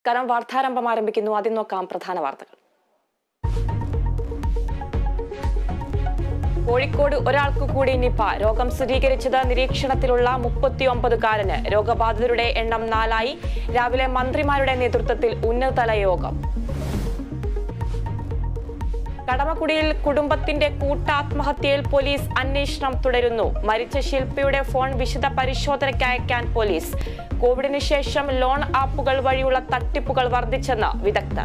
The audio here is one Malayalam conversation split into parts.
കാരണം വാർത്താരംഭം ആരംഭിക്കുന്നു ആദ്യം നോക്കാം പ്രധാന വാർത്തകൾ കോഴിക്കോട് ഒരാൾക്ക് കൂടി നിപ രോഗം സ്ഥിരീകരിച്ചത് നിരീക്ഷണത്തിലുള്ള മുപ്പത്തിയൊമ്പതുകാരന് രോഗബാധിതരുടെ എണ്ണം നാലായി രാവിലെ മന്ത്രിമാരുടെ നേതൃത്വത്തിൽ ഉന്നതതല യോഗം കടമക്കുടിയിൽ കുടുംബത്തിന്റെ കൂട്ടാത്മഹത്യയിൽ പോലീസ് അന്വേഷണം തുടരുന്നു മരിച്ച ശില്പിയുടെ ഫോൺ വിശദ പരിശോധനയ്ക്ക് അയക്കാൻ പോലീസ് കോവിഡിന് ശേഷം ലോൺ ആപ്പുകൾ വഴിയുള്ള തട്ടിപ്പുകൾ വർദ്ധിച്ചെന്ന് വിദഗ്ധർ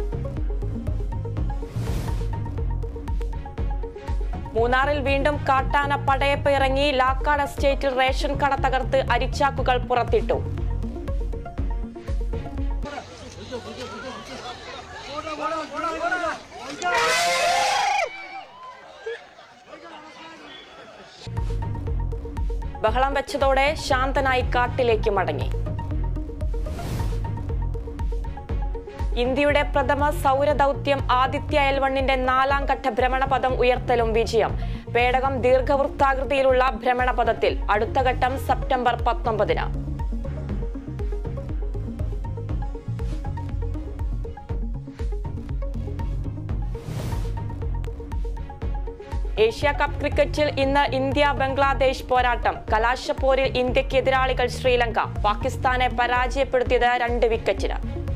മൂന്നാറിൽ വീണ്ടും കാട്ടാന പടയപ്പ് ഇറങ്ങി ലാക്കാട് എസ്റ്റേറ്റിൽ റേഷൻ കട തകർത്ത് അരിച്ചാക്കുകൾ പുറത്തിട്ടു ബഹളം വെച്ചതോടെ ശാന്തനായി കാട്ടിലേക്ക് മടങ്ങി ഇന്ത്യയുടെ പ്രഥമ സൗരദൗത്യം ആദിത്യ എൽ വണ്ണിന്റെ നാലാം ഘട്ട ഭ്രമണപഥം ഉയർത്തലും വിജയം പേടകം ദീർഘവൃത്താകൃതിയിലുള്ള ഭ്രമണപഥത്തിൽ അടുത്ത ഘട്ടം സെപ്റ്റംബർ പത്തൊമ്പതിന് ഏഷ്യ കപ്പ് ക്രിക്കറ്റിൽ ഇന്ന് ഇന്ത്യ ബംഗ്ലാദേശ് പോരാട്ടം കലാശപ്പോരിൽ ഇന്ത്യക്ക് എതിരാളികൾ ശ്രീലങ്ക പാകിസ്ഥാനെ പരാജയപ്പെടുത്തിയത് രണ്ട് വിക്കറ്റിന്